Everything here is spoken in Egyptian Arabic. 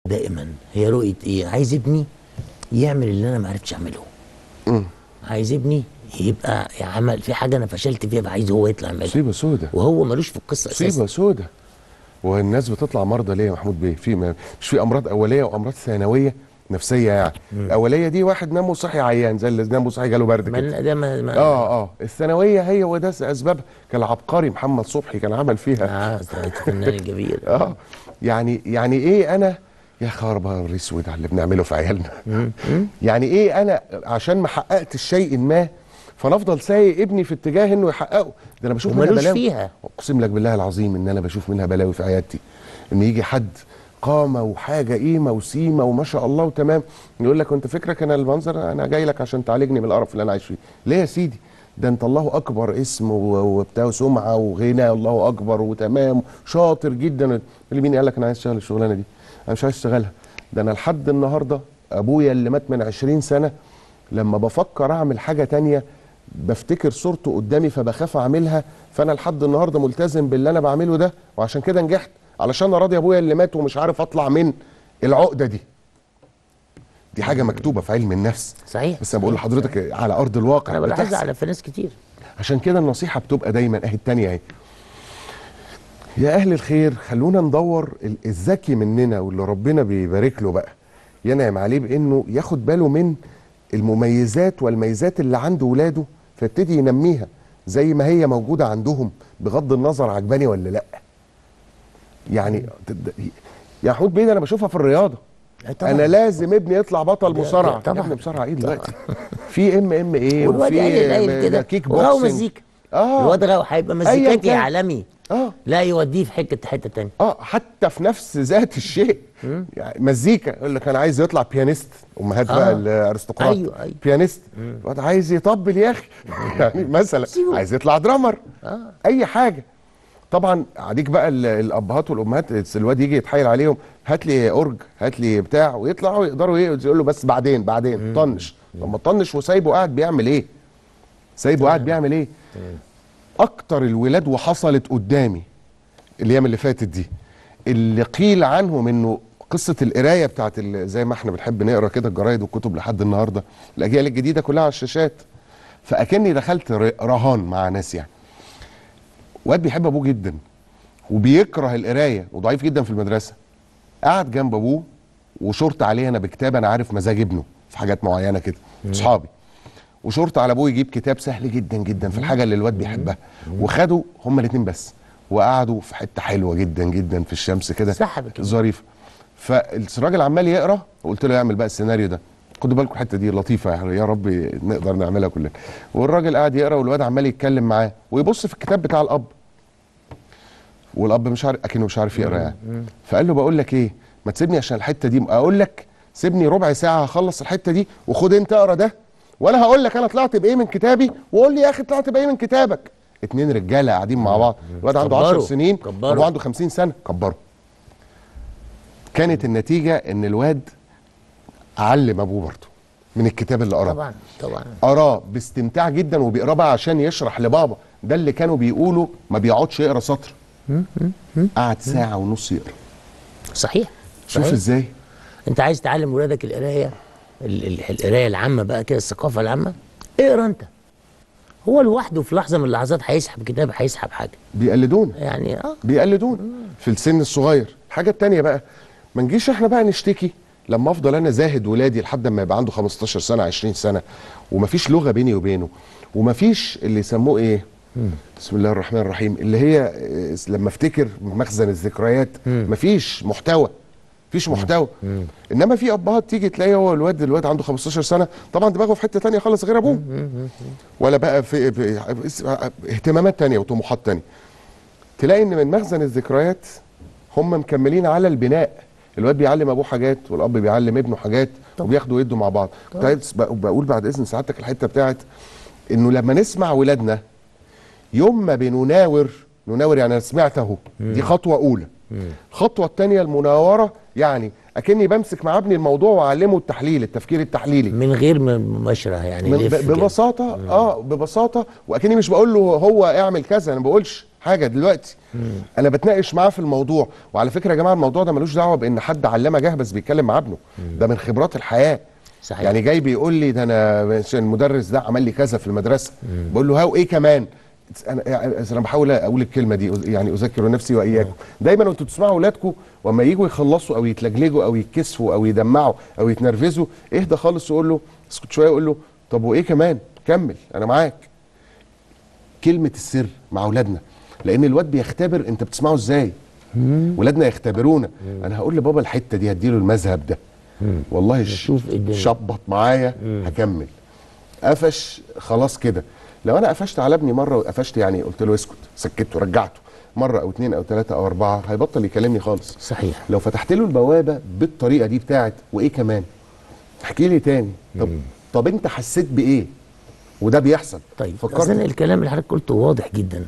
دائما هي رؤيه ايه عايز ابني يعمل اللي انا ما عرفتش اعمله عايز ابني يبقى عمل في حاجه انا فشلت فيها فعايز هو يطلع يعملها مصيبه سودة وهو ملوش في القصه اساسا مصيبه سودة والناس بتطلع مرضى ليه يا محمود بيه في ما مش في امراض اوليه وامراض ثانويه نفسيه يعني الاوليه دي واحد نام وصحي عيان زي اللي نام وصحي جاله برد كده ما ده ما, ما اه اه الثانويه هي وده اسبابها كان العبقري محمد صبحي كان عمل فيها اه ده الفنان الكبير اه يعني يعني ايه انا يا خربان اسود على اللي بنعمله في عيالنا يعني ايه انا عشان ما حققت الشيء ما فنفضل سايق ابني في اتجاه انه يحققه ده انا بشوف منها ومالوش بلاوي فيها. اقسم لك بالله العظيم ان انا بشوف منها بلاوي في عيادتي ان يجي حد قامه وحاجه قيمه وسيمه وما شاء الله وتمام يقول لك انت فكرك انا المنظر انا جاي لك عشان تعالجني من القرف اللي انا عايش فيه ليه يا سيدي ده انت الله اكبر اسم و- وبتاع وسمعه وغنى الله اكبر وتمام شاطر جدا اللي مين قال لك انا عايز اشتغل الشغلانه دي انا مش عايز اشتغلها ده انا لحد النهارده ابويا اللي مات من 20 سنه لما بفكر اعمل حاجه تانية بفتكر صورته قدامي فبخاف اعملها فانا لحد النهارده ملتزم باللي انا بعمله ده وعشان كده نجحت علشان اراضي ابويا اللي مات ومش عارف اطلع من العقده دي دي حاجه مكتوبه في علم النفس صحيح بس انا بقول لحضرتك على ارض الواقع انا بلاحظها بتحصل. على في ناس كتير عشان كده النصيحه بتبقى دايما اهي التانية اهي يا اهل الخير خلونا ندور ال- الذكي مننا واللي ربنا بيبارك له بقى ينعم عليه بانه ياخد باله من المميزات والميزات اللي عند ولاده فيبتدي ينميها زي ما هي موجوده عندهم بغض النظر عجباني ولا لا يعني تد- يا حود بيه ده انا بشوفها في الرياضه لا طبعاً. انا لازم ابني يطلع بطل ده- مصارعه ده طبعاً. يا ابني مصارعه ايه دلوقتي في ام ام ايه والواد قايل قايل كده كيك وهو بوكسنج مزيكا اه الواد غاوي هيبقى أياً مزيكاتي كان. عالمي اه لا يوديه في حته حته تانية اه حتى في نفس ذات الشيء يعني مزيكا يقول لك انا عايز يطلع بيانيست امهات آه. بقى الارستقراط أيوة، أيوة. بيانيست الواد عايز يطبل يا اخي يعني مثلا سيبه. عايز يطلع درامر اه اي حاجه طبعا عليك بقى ال- الابهات والامهات الواد يجي يتحايل عليهم هات لي اورج هات لي بتاع ويطلعوا يقدروا ايه يقول له بس بعدين بعدين طنش لما طنش وسايبه قاعد بيعمل ايه سايبه قاعد بيعمل ايه اكتر الولاد وحصلت قدامي الايام اللي فاتت دي اللي قيل عنهم انه قصه القرايه بتاعت ال- زي ما احنا بنحب نقرا كده الجرايد والكتب لحد النهارده الاجيال الجديده كلها على الشاشات فاكني دخلت ر- رهان مع ناس يعني واد بيحب ابوه جدا وبيكره القرايه وضعيف جدا في المدرسه قعد جنب ابوه وشرط عليه انا بكتاب انا عارف مزاج ابنه في حاجات معينه كده اصحابي وشرط على ابوه يجيب كتاب سهل جدا جدا في الحاجه اللي الواد بيحبها وخدوا هما الاثنين بس وقعدوا في حته حلوه جدا جدا في الشمس كده سحب كده. ظريفه فالراجل عمال يقرا وقلت له يعمل بقى السيناريو ده خدوا بالكم الحته دي لطيفه يعني يا رب نقدر نعملها كلنا والراجل قاعد يقرا والواد عمال يتكلم معاه ويبص في الكتاب بتاع الاب والاب مش عارف اكنه مش عارف يقرا يعني فقال له بقول لك ايه ما تسيبني عشان الحته دي اقول لك سيبني ربع ساعه هخلص الحته دي وخد انت اقرا ده وانا هقول لك انا طلعت بايه من كتابي وقول لي يا اخي طلعت بايه من كتابك اتنين رجاله قاعدين مع بعض الواد عنده 10 كبروا. سنين كبروا. وابوه عنده 50 سنه كبروا كانت النتيجه ان الواد علم ابوه برضه من الكتاب اللي قراه طبعا طبعا قراه باستمتاع جدا وبيقراه بقى عشان يشرح لبابا ده اللي كانوا بيقولوا ما بيقعدش يقرا سطر قعد ساعه ونص يقرا صحيح شوف صحيح. ازاي انت عايز تعلم ولادك القرايه ال- ال- القرايه العامه بقى كده الثقافه العامه اقرا انت هو لوحده في لحظه من اللحظات هيسحب كتاب هيسحب حاجه بيقلدونا يعني اه بيقلدون في السن الصغير الحاجه التانية بقى ما نجيش احنا بقى نشتكي لما افضل انا زاهد ولادي لحد ما يبقى عنده 15 سنه 20 سنه ومفيش لغه بيني وبينه ومفيش اللي يسموه ايه بسم الله الرحمن الرحيم اللي هي آه، لما افتكر مخزن الذكريات مفيش محتوى مفيش محتوى انما في ابهات تيجي تلاقي هو الواد الواد عنده 15 سنه طبعا دماغه في حته تانية خالص غير ابوه ولا بقى في, في اهتمامات تانية وطموحات تانية تلاقي ان من مخزن الذكريات هم مكملين على البناء الواد بيعلم ابوه حاجات والاب بيعلم ابنه حاجات طبعا. وبياخدوا ويدوا مع بعض كنت عايز بق- بقول بعد اذن سعادتك الحته بتاعت انه لما نسمع ولادنا يوم ما بنناور نناور يعني انا سمعت اهو دي خطوه اولى الخطوه الثانيه المناوره يعني اكني بمسك مع ابني الموضوع واعلمه التحليل التفكير التحليلي من غير م- مباشره يعني من لف ب- كده. ببساطه اه ببساطه واكني مش بقول له هو اعمل كذا انا ما بقولش حاجه دلوقتي انا بتناقش معاه في الموضوع وعلى فكره يا جماعه الموضوع ده ملوش دعوه بان حد علامه جهبذ بيتكلم مع ابنه ده من خبرات الحياه صحيح. يعني جاي بيقول لي ده انا عشان المدرس ده عمل لي كذا في المدرسه بقول له ها وايه كمان انا يعني انا بحاول اقول الكلمه دي يعني اذكر نفسي واياكم دايما وانتوا بتسمعوا اولادكم واما يجوا يخلصوا او يتلجلجوا او يتكسفوا او يدمعوا او يتنرفزوا اهدى خالص وقول له اسكت شويه وقول له طب وايه كمان كمل انا معاك كلمه السر مع اولادنا لان الواد بيختبر انت بتسمعه ازاي ولادنا يختبرونا انا هقول لبابا الحته دي هديله المذهب ده والله ش- نشوف إيه الدنيا. شبط معايا هكمل قفش خلاص كده لو انا قفشت على ابني مره وقفشت يعني قلت له اسكت سكته رجعته مره او اتنين او تلاته او اربعه هيبطل يكلمني خالص صحيح لو فتحت له البوابه بالطريقه دي بتاعت وايه كمان احكي لي تاني طب طب انت حسيت بايه وده بيحصل طيب فكرت اذن الكلام اللي حضرتك قلته واضح جدا